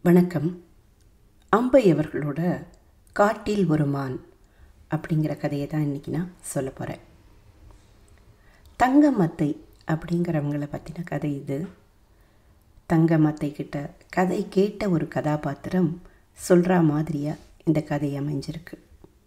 வணக்கம் அம்பை அவர்களோட காட்டில் ஒரு மான் அப்படிங்கிற கதையை தான் இன்றைக்கி நான் சொல்ல போகிறேன் தங்கமத்தை அப்படிங்கிறவங்கள பற்றின கதை இது தங்கமத்தை கிட்ட கதை கேட்ட ஒரு கதாபாத்திரம் சொல்கிற மாதிரியாக இந்த கதை அமைஞ்சிருக்கு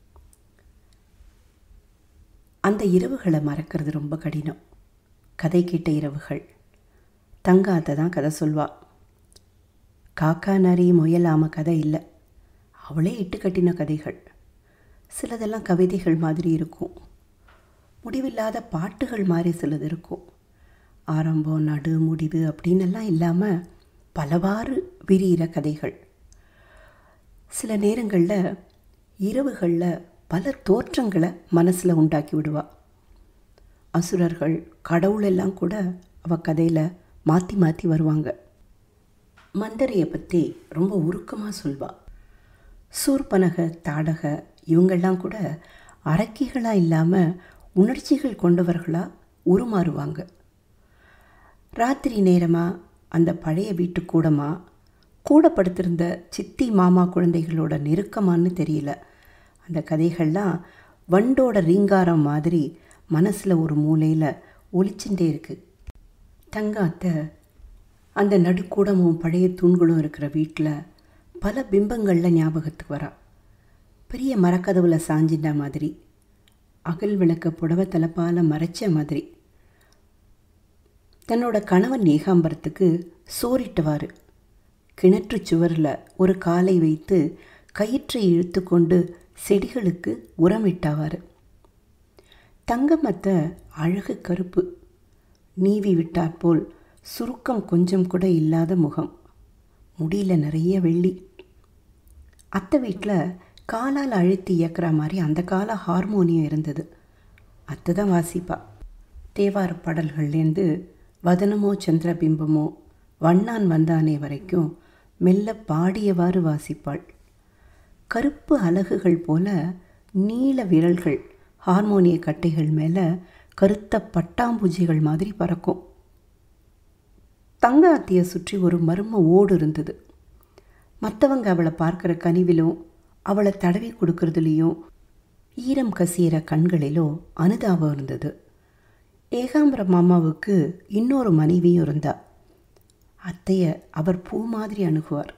அந்த இரவுகளை மறக்கிறது ரொம்ப கடினம் கதை கேட்ட இரவுகள் தங்காத்தை தான் கதை சொல்வா காக்கா நரி முயலாம கதை இல்லை அவளே இட்டு கட்டின கதைகள் சிலதெல்லாம் கவிதைகள் மாதிரி இருக்கும் முடிவில்லாத பாட்டுகள் மாதிரி சிலது இருக்கும் ஆரம்பம் நடு முடிவு அப்படின்னெல்லாம் இல்லாமல் பலவாறு விரிகிற கதைகள் சில நேரங்களில் இரவுகளில் பல தோற்றங்களை மனசில் உண்டாக்கி விடுவா அசுரர்கள் கடவுள் எல்லாம் கூட அவள் கதையில் மாற்றி மாற்றி வருவாங்க மந்தரையை பற்றி ரொம்ப உருக்கமாக சொல்வா சூர்பனக தாடக இவங்கெல்லாம் கூட அரக்கிகளாக இல்லாமல் உணர்ச்சிகள் கொண்டவர்களாக உருமாறுவாங்க ராத்திரி நேரமாக அந்த பழைய வீட்டு கூடமாக கூட படுத்திருந்த சித்தி மாமா குழந்தைகளோட நெருக்கமான்னு தெரியல அந்த கதைகள்லாம் வண்டோட ரீங்காரம் மாதிரி மனசில் ஒரு மூலையில் ஒலிச்சுட்டே இருக்குது தங்காத்த அந்த நடுக்கூடமும் பழைய தூண்களும் இருக்கிற வீட்டில் பல பிம்பங்களில் ஞாபகத்துக்கு வரா பெரிய மரக்கதவில் சாஞ்சின்ற மாதிரி அகல் விளக்க புடவை தலைப்பால் மறைச்ச மாதிரி தன்னோட கணவன் ஏகாம்பரத்துக்கு சோறிட்டவாறு கிணற்று சுவரில் ஒரு காலை வைத்து கயிற்றை இழுத்து கொண்டு செடிகளுக்கு உரமிட்டாவார் தங்கமத்த அழகு கருப்பு நீவி விட்டாற்போல் சுருக்கம் கொஞ்சம் கூட இல்லாத முகம் முடியல நிறைய வெள்ளி அத்தை வீட்டில் காலால் அழுத்தி இயக்குற மாதிரி அந்த கால ஹார்மோனியம் இருந்தது அத்தை தான் வாசிப்பா தேவார பாடல்கள்லேருந்து வதனமோ சந்திரபிம்பமோ வண்ணான் வந்தானே வரைக்கும் மெல்ல பாடியவாறு வாசிப்பாள் கருப்பு அலகுகள் போல நீல விரல்கள் ஹார்மோனிய கட்டைகள் மேலே கருத்த பட்டாம்பூச்சிகள் மாதிரி பறக்கும் தங்க அத்தியை சுற்றி ஒரு மர்ம ஓடு இருந்தது மற்றவங்க அவளை பார்க்குற கனிவிலும் அவளை தடவி கொடுக்கறதுலேயும் ஈரம் கசியிற கண்களிலோ அனுதாபம் இருந்தது ஏகாம்பர மாமாவுக்கு இன்னொரு மனைவியும் இருந்தா அத்தைய அவர் பூ மாதிரி அணுகுவார்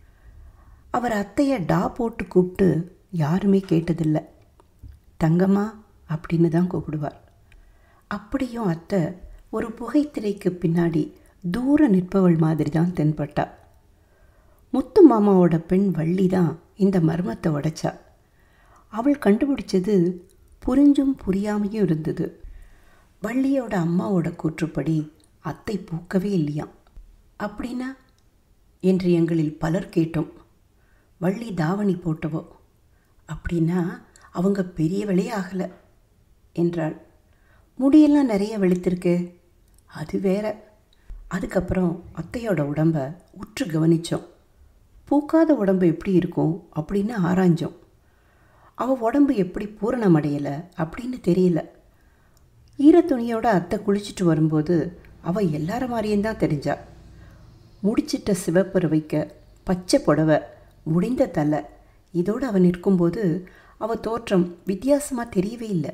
அவர் அத்தைய டா போட்டு கூப்பிட்டு யாருமே கேட்டதில்லை தங்கம்மா அப்படின்னு தான் கூப்பிடுவார் அப்படியும் அத்தை ஒரு புகைத்திரைக்கு பின்னாடி தூர நிற்பவள் மாதிரி தான் தென்பட்டா முத்து மாமாவோட பெண் வள்ளி தான் இந்த மர்மத்தை உடைச்சா அவள் கண்டுபிடிச்சது புரிஞ்சும் புரியாமையும் இருந்தது வள்ளியோட அம்மாவோட கூற்றுப்படி அத்தை பூக்கவே இல்லையாம் அப்படின்னா என்று எங்களில் பலர் கேட்டோம் வள்ளி தாவணி போட்டவோ அப்படின்னா அவங்க பெரியவளே ஆகலை என்றாள் முடியெல்லாம் நிறைய வெளுத்திருக்கு அது வேற அதுக்கப்புறம் அத்தையோட உடம்ப உற்று கவனித்தோம் பூக்காத உடம்பு எப்படி இருக்கும் அப்படின்னு ஆராய்ஞ்சோம் அவள் உடம்பு எப்படி பூரணமடையலை அப்படின்னு தெரியல ஈரத்துணியோட அத்தை குளிச்சுட்டு வரும்போது அவள் எல்லார மாதிரியும் தான் தெரிஞ்சா முடிச்சிட்ட சிவப்பரு வைக்க பச்சை புடவை முடிந்த தலை இதோடு அவன் நிற்கும்போது அவள் தோற்றம் வித்தியாசமாக தெரியவே இல்லை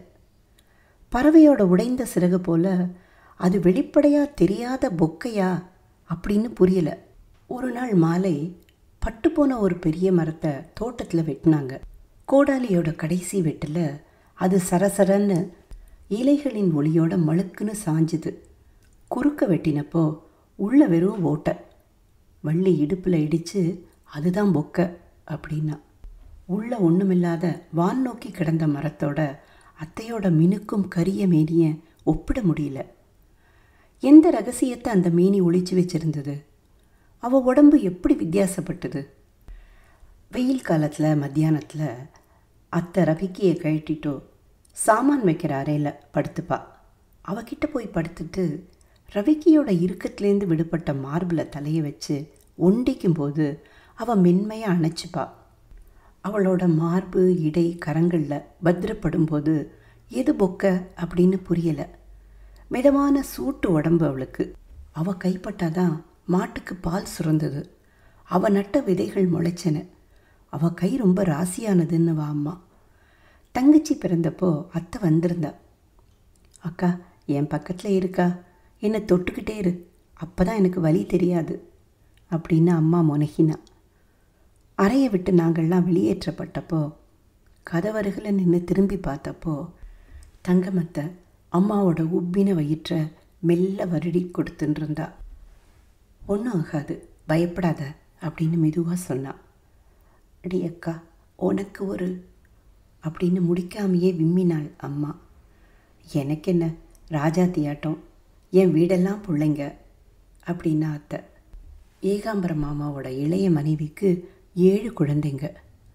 பறவையோட உடைந்த சிறகு போல அது வெளிப்படையாக தெரியாத பொக்கையா அப்படின்னு புரியல ஒரு நாள் மாலை பட்டுப்போன ஒரு பெரிய மரத்தை தோட்டத்தில் வெட்டினாங்க கோடாலியோட கடைசி வெட்டில் அது சரசரன்னு இலைகளின் ஒளியோட மழுக்குன்னு சாஞ்சுது குறுக்க வெட்டினப்போ உள்ள வெறும் ஓட்டை வள்ளி இடுப்பில் இடித்து அதுதான் பொக்க அப்படின்னா உள்ள ஒன்றுமில்லாத வான் நோக்கி கிடந்த மரத்தோட அத்தையோட மினுக்கும் கரிய மேனியை ஒப்பிட முடியல எந்த ரகசியத்தை அந்த மேனி ஒழிச்சு வச்சிருந்தது அவள் உடம்பு எப்படி வித்தியாசப்பட்டது வெயில் காலத்தில் மத்தியானத்தில் அத்தை ரவிக்கியை கழட்டிட்டோ சாமான் வைக்கிற அறையில் படுத்துப்பா அவகிட்ட போய் படுத்துட்டு ரவிக்கியோட இறுக்கத்துலேருந்து விடுபட்ட மார்பில் தலையை வச்சு ஒண்டிக்கும் போது அவள் மென்மையாக அணைச்சிப்பா அவளோட மார்பு இடை கரங்களில் பத்திரப்படும் போது எது பொக்க அப்படின்னு புரியலை மிதமான சூட்டு உடம்பு அவளுக்கு அவள் கைப்பட்டாதான் மாட்டுக்கு பால் சுரந்தது அவ நட்ட விதைகள் முளைச்சன அவ கை ரொம்ப ராசியானதுன்னு வா அம்மா தங்கச்சி பிறந்தப்போ அத்தை வந்திருந்தா அக்கா என் பக்கத்தில் இருக்கா என்னை தொட்டுக்கிட்டே இரு அப்போ தான் எனக்கு வலி தெரியாது அப்படின்னு அம்மா முனகினா அறையை விட்டு நாங்கள்லாம் வெளியேற்றப்பட்டப்போ கதவருகில் நின்று திரும்பி பார்த்தப்போ தங்கமத்தை அம்மாவோட உப்பின வயிற்றை மெல்ல வருடி கொடுத்துட்டு இருந்தா ஒன்றும் ஆகாது பயப்படாத அப்படின்னு மெதுவாக சொன்னான் அடி அக்கா உனக்கு ஒரு அப்படின்னு முடிக்காமையே விம்மினாள் அம்மா எனக்கு என்ன ராஜாத்தியாட்டம் என் வீடெல்லாம் பிள்ளைங்க அப்படின்னா அத்தை ஏகாம்பர மாமாவோட இளைய மனைவிக்கு ஏழு குழந்தைங்க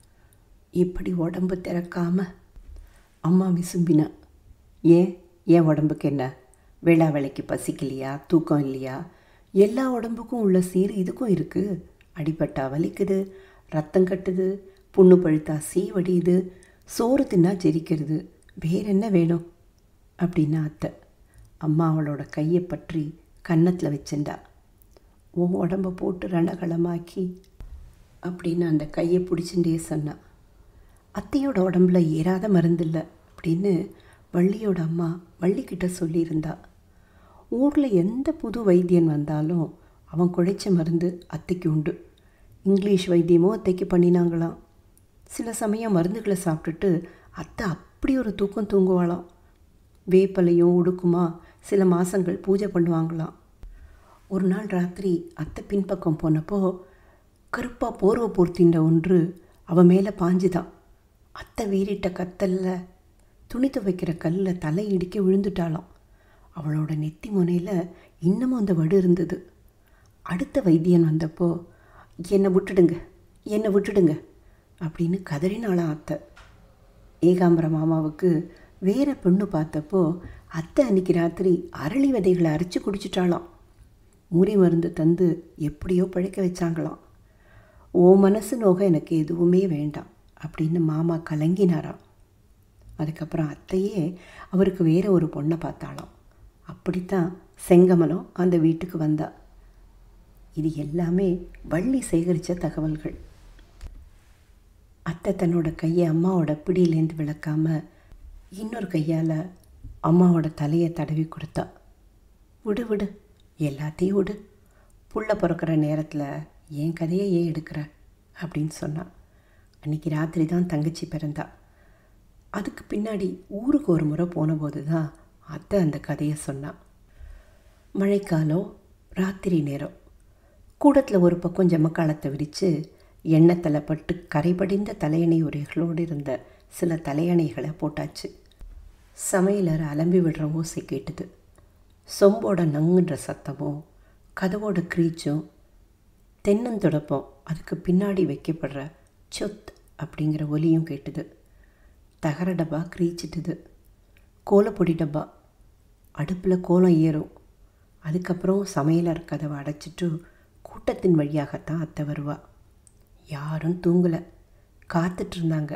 இப்படி உடம்பு திறக்காம அம்மா விசும்பினா ஏன் என் உடம்புக்கு என்ன வேளா வேலைக்கு பசிக்கலையா தூக்கம் இல்லையா எல்லா உடம்புக்கும் உள்ள சீர் இதுக்கும் இருக்குது அடிபட்டா வலிக்குது ரத்தம் கட்டுது புண்ணு பழுத்தா சீ வடியுது சோறு தின்னா ஜெரிக்கிறது வேற என்ன வேணும் அப்படின்னா அத்தை அம்மா அவளோட கையை பற்றி கன்னத்தில் வச்சுண்டா உன் உடம்ப போட்டு ரணகளமாக்கி அப்படின்னு அந்த கையை பிடிச்சுட்டே சொன்னான் அத்தையோட உடம்புல ஏறாத மருந்தில்லை அப்படின்னு வள்ளியோட அம்மா வள்ளிக்கிட்ட சொல்லியிருந்தா ஊரில் எந்த புது வைத்தியன் வந்தாலும் அவன் குழைச்ச மருந்து அத்தைக்கு உண்டு இங்கிலீஷ் வைத்தியமோ அத்தைக்கு பண்ணினாங்களாம் சில சமயம் மருந்துகளை சாப்பிட்டுட்டு அத்தை அப்படி ஒரு தூக்கம் தூங்குவாளாம் வேப்பலையும் உடுக்குமா சில மாதங்கள் பூஜை பண்ணுவாங்களாம் ஒரு நாள் ராத்திரி அத்தை பின்பக்கம் போனப்போ கருப்பாக போர்வை போர்த்தின்ற ஒன்று அவன் மேலே பாஞ்சுதான் அத்தை வீறிட்ட கத்தல்ல துணி துவைக்கிற கல்லில் தலை இடிக்க விழுந்துட்டாளாம் அவளோட நெத்தி முனையில் இன்னமும் அந்த வடு இருந்தது அடுத்த வைத்தியன் வந்தப்போ என்னை விட்டுடுங்க என்னை விட்டுடுங்க அப்படின்னு கதறினாளாம் அத்தை ஏகாம்பர மாமாவுக்கு வேற பெண்ணு பார்த்தப்போ அத்தை அன்னைக்கு ராத்திரி அரளி விதைகளை அரைச்சி குடிச்சிட்டாளாம் முறி மருந்து தந்து எப்படியோ பழைக்க வச்சாங்களாம் ஓ மனசு நோக எனக்கு எதுவுமே வேண்டாம் அப்படின்னு மாமா கலங்கினாராம் அதுக்கப்புறம் அத்தையே அவருக்கு வேற ஒரு பொண்ணை பார்த்தாளாம் அப்படித்தான் செங்கமலம் அந்த வீட்டுக்கு வந்தா இது எல்லாமே வள்ளி சேகரித்த தகவல்கள் அத்தை தன்னோட கையை அம்மாவோட பிடியிலேருந்து விளக்காம இன்னொரு கையால் அம்மாவோட தலையை தடவி கொடுத்தா விடு விடு எல்லாத்தையும் விடு புள்ள பிறக்கிற நேரத்தில் என் கதையை ஏன் எடுக்கிற அப்படின்னு சொன்னான் அன்றைக்கி ராத்திரி தான் தங்கச்சி பிறந்தா அதுக்கு பின்னாடி ஊருக்கு ஒரு முறை போனபோது தான் அத்தை அந்த கதையை சொன்னான் மழைக்காலம் ராத்திரி நேரம் கூடத்தில் ஒரு பக்கம் ஜமக்காலத்தை விரித்து எண்ணெய் தலைப்பட்டு கரைபடிந்த தலையணை உரைகளோடு இருந்த சில தலையணைகளை போட்டாச்சு சமையலர் அலம்பி விடுற ஓசை கேட்டுது சொம்போட நங்குன்ற சத்தமும் கதவோட க்ரீச்சும் தென்னந்தொடப்பம் அதுக்கு பின்னாடி வைக்கப்படுற சொத் அப்படிங்கிற ஒலியும் கேட்டுது தகர டப்பா க்ரீச்சிட்டுது கோலப்பொடி டப்பா அடுப்பில் கோலம் ஏறும் அதுக்கப்புறம் சமையலர் கதவை அடைச்சிட்டு கூட்டத்தின் வழியாகத்தான் அத்தை வருவா யாரும் தூங்கலை காத்துட்ருந்தாங்க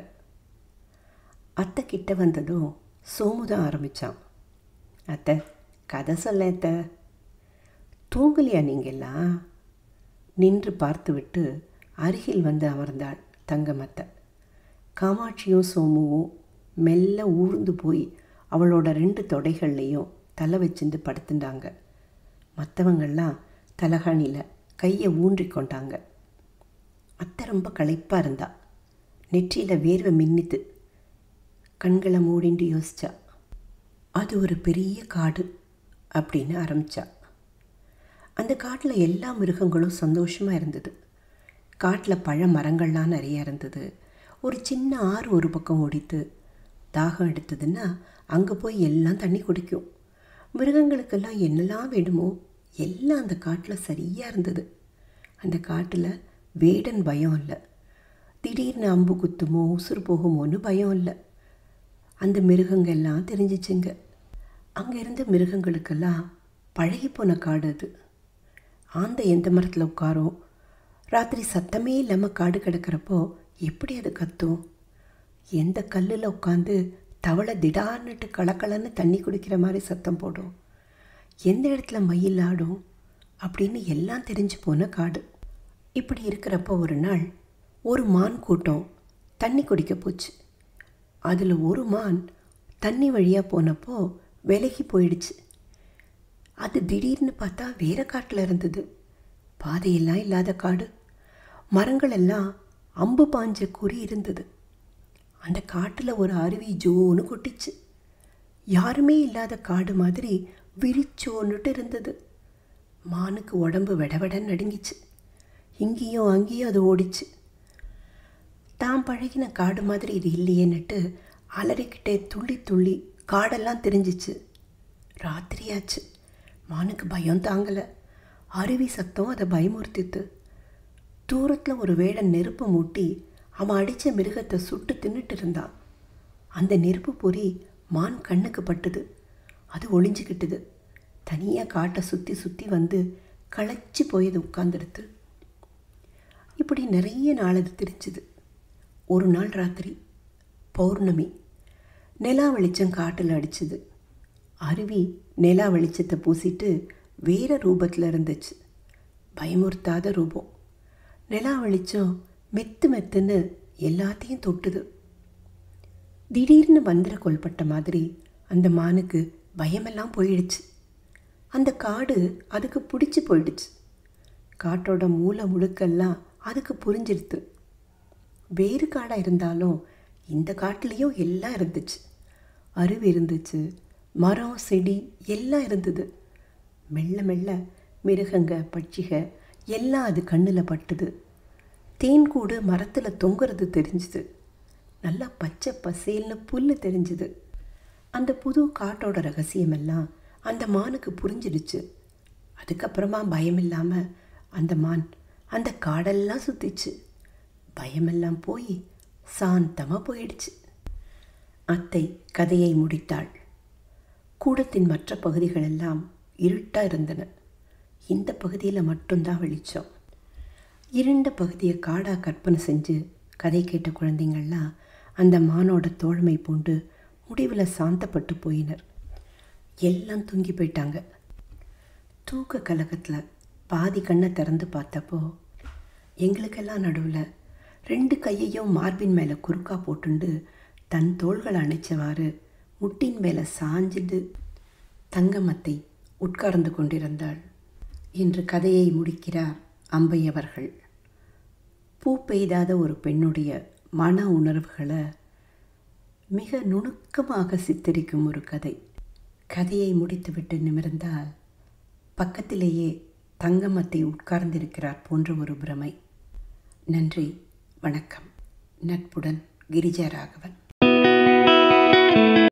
அத்தை கிட்ட வந்ததும் சோமுதான் ஆரம்பித்தான் அத்தை கதை சொல்ல அத்தை தூங்கலையா நீங்கெல்லாம் நின்று பார்த்துவிட்டு அருகில் வந்து அமர்ந்தாள் தங்கமத்தை காமாட்சியும் சோமுவும் மெல்ல ஊர்ந்து போய் அவளோட ரெண்டு தொடைகள்லையும் தலை வச்சுட்டு படுத்துட்டாங்க மற்றவங்கள்லாம் தலகாணியில் கையை ஊன்றி கொண்டாங்க அத்தை ரொம்ப களைப்பாக இருந்தா நெற்றியில் வேர்வை மின்னித்து கண்களை மூடிண்டு யோசிச்சா அது ஒரு பெரிய காடு அப்படின்னு ஆரம்பித்தா அந்த காட்டில் எல்லா மிருகங்களும் சந்தோஷமாக இருந்தது காட்டில் பழ மரங்கள்லாம் நிறைய இருந்தது ஒரு சின்ன ஆறு ஒரு பக்கம் ஓடித்து தாகம் எடுத்ததுன்னா அங்கே போய் எல்லாம் தண்ணி குடிக்கும் மிருகங்களுக்கெல்லாம் என்னெல்லாம் வேணுமோ எல்லாம் அந்த காட்டில் சரியாக இருந்தது அந்த காட்டில் வேடன் பயம் இல்லை திடீர்னு அம்பு குத்துமோ உசுறு போகுமோன்னு பயம் இல்லை அந்த மிருகங்கள்லாம் தெரிஞ்சிச்சுங்க அங்கே இருந்த மிருகங்களுக்கெல்லாம் பழகி போன காடு அது ஆந்த எந்த மரத்தில் உட்காரும் ராத்திரி சத்தமே இல்லாமல் காடு கிடக்கிறப்போ எப்படி அது கத்தும் எந்த கல்லில் உட்காந்து தவளை திடார்னுட்டு கலக்கலன்னு தண்ணி குடிக்கிற மாதிரி சத்தம் போடும் எந்த இடத்துல மயில் ஆடும் அப்படின்னு எல்லாம் தெரிஞ்சு போன காடு இப்படி இருக்கிறப்போ ஒரு நாள் ஒரு மான் கூட்டம் தண்ணி குடிக்க போச்சு அதில் ஒரு மான் தண்ணி வழியாக போனப்போ விலகி போயிடுச்சு அது திடீர்னு பார்த்தா வேற காட்டில் இருந்தது பாதையெல்லாம் இல்லாத காடு மரங்கள் எல்லாம் அம்பு பாஞ்ச குறி இருந்தது அந்த காட்டில் ஒரு அருவி ஜோன்னு கொட்டிச்சு யாருமே இல்லாத காடு மாதிரி விரிச்சோன்னுட்டு இருந்தது மானுக்கு உடம்பு விடவிடன்னு நடுங்கிச்சு இங்கேயும் அங்கேயும் அது ஓடிச்சு தாம் பழகின காடு மாதிரி இது இல்லையேன்னுட்டு அலறிக்கிட்டே துள்ளி துள்ளி காடெல்லாம் தெரிஞ்சிச்சு ராத்திரியாச்சு மானுக்கு பயம் தாங்கலை அருவி சத்தம் அதை பயமுறுத்தித்து தூரத்தில் ஒரு வேடன் நெருப்பு மூட்டி அவன் அடித்த மிருகத்தை சுட்டு தின்னுட்டு இருந்தான் அந்த நெருப்பு பொறி மான் கண்ணுக்கு பட்டுது அது ஒளிஞ்சுக்கிட்டுது தனியாக காட்டை சுற்றி சுற்றி வந்து களைச்சி போய் அது உட்காந்துடுத்து இப்படி நிறைய நாள் அது தெரிஞ்சுது ஒரு நாள் ராத்திரி பௌர்ணமி நிலா வெளிச்சம் காட்டில் அடிச்சுது அருவி நிலா வெளிச்சத்தை பூசிட்டு வேற ரூபத்தில் இருந்துச்சு பயமுறுத்தாத ரூபம் நிலா வெளிச்சம் மெத்து மெத்துன்னு எல்லாத்தையும் தொட்டுது திடீர்னு மந்திர கொல்பட்ட மாதிரி அந்த மானுக்கு பயமெல்லாம் போயிடுச்சு அந்த காடு அதுக்கு பிடிச்சி போயிடுச்சு காட்டோட மூளை முழுக்கெல்லாம் அதுக்கு புரிஞ்சிடுது வேறு காடாக இருந்தாலும் இந்த காட்டுலேயும் எல்லாம் இருந்துச்சு அருவி இருந்துச்சு மரம் செடி எல்லாம் இருந்தது மெல்ல மெல்ல மிருகங்க பட்சிக எல்லாம் அது கண்ணில் பட்டுது தேன்கூடு மரத்தில் தொங்குறது தெரிஞ்சுது நல்லா பச்சை பசேல்னு புல் தெரிஞ்சுது அந்த புது காட்டோட ரகசியமெல்லாம் அந்த மானுக்கு புரிஞ்சிடுச்சு அதுக்கப்புறமா பயம் இல்லாமல் அந்த மான் அந்த காடெல்லாம் சுற்றிச்சு பயமெல்லாம் போய் சாந்தமாக போயிடுச்சு அத்தை கதையை முடித்தாள் கூடத்தின் மற்ற பகுதிகளெல்லாம் இருட்டாக இருந்தன இந்த பகுதியில் மட்டும்தான் வெளிச்சம் இருண்ட பகுதியை காடாக கற்பனை செஞ்சு கதை கேட்ட குழந்தைங்கள்லாம் அந்த மானோட தோழமை பூண்டு முடிவில் சாந்தப்பட்டு போயினர் எல்லாம் தூங்கி போயிட்டாங்க தூக்க கலகத்தில் பாதி கண்ணை திறந்து பார்த்தப்போ எங்களுக்கெல்லாம் நடுவில் ரெண்டு கையையும் மார்பின் மேலே குறுக்கா போட்டுண்டு தன் தோள்களை அணைச்சவாறு முட்டின் மேலே சாஞ்சிட்டு தங்கமத்தை உட்கார்ந்து கொண்டிருந்தாள் என்று கதையை முடிக்கிறார் அம்பையவர்கள் பூ பெய்தாத ஒரு பெண்ணுடைய மன உணர்வுகளை மிக நுணுக்கமாக சித்தரிக்கும் ஒரு கதை கதையை முடித்துவிட்டு நிமிர்ந்தால் பக்கத்திலேயே தங்கமத்தை உட்கார்ந்திருக்கிறார் போன்ற ஒரு பிரமை நன்றி வணக்கம் நட்புடன் கிரிஜா ராகவன்